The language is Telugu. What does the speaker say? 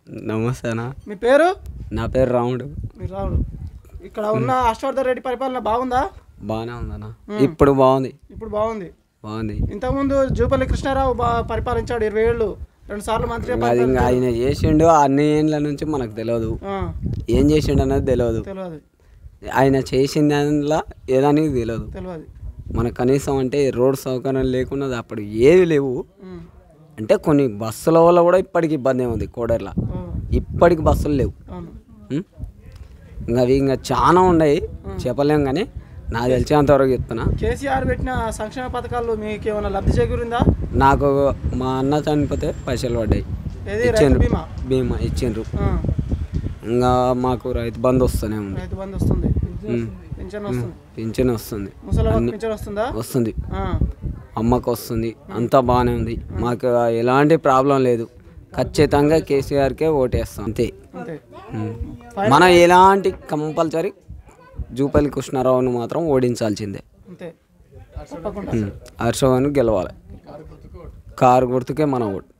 నమస్తేనా మీ పేరు నా పేరు రాముడు మీరు రావుడు ఇక్కడ ఉన్న హర్షవర్ధన్ రెడ్డి పరిపాలన బాగుందా బాగానే ఉందన్న ఇప్పుడు బాగుంది ఇప్పుడు బాగుంది బాగుంది ఇంతకుముందు జూపల్లి కృష్ణారావు బా పరిపాలించాడు ఇరవై ఏళ్ళు రెండు సార్లు మంత్రి అది ఇంకా ఆయన చేసిండు అన్ని ఏండ్ల నుంచి మనకు తెలియదు ఆ, ఏం చేసిండు అనేది తెలియదు తెలియదు ఆయన చేసిన దానిలో ఏదానికి తెలియదు తెలియదు మనకు కనీసం అంటే రోడ్ సౌకర్యం లేకుండా అప్పుడు ఏవి లేవు ఉమ్, అంటే కొన్ని బస్సుల వల్ల కూడా ఇప్పటికి ఇబ్బంది ఉంది కోడర్ల ఓ, ఇప్పటికి బస్సులు లేవు అవును ఉం? ఇంకా అవి ఇంకా చాలా ఉన్నాయి చెప్పలేం కానీ నాకు తెలిసినంత వరకు చెప్తున్నా కేసీఆర్ పెట్టిన సంక్షేమ పథకాలు మీకు ఏమైనా లబ్ధి చేకూరిందా నాకు మా అన్న చనిపోతే పైసలు పడ్డాయి ఏది రైతు ఇచ్చిండ్రు బీమా బీమా ఇచ్చిండ్రు ఆ, ఇంకా మాకు రైతు బంధు వస్తూనే ఉంది రైతు బంధు వస్తుంది ఉం. పింఛన్ వస్తుంది పింఛన్ వస్తుంది ముసలి పింఛన్ వస్తుందా వస్తుంది ఆ, అమ్మకు వస్తుంది అంతా బాగానే ఉంది మాకు ఎలాంటి ప్రాబ్లం లేదు ఖచ్చితంగా కేసీఆర్కే ఓటేస్తాం అంతే అంతే ఉం. మనం ఎలాంటి కంపల్సరీ జూపల్లి కృష్ణారావును మాత్రం ఓడించాల్సిందే అంతే తప్పకుండా ఉం. హర్షవర్ధన్ గెలవాలి కారు గుర్తుకే మన ఓటు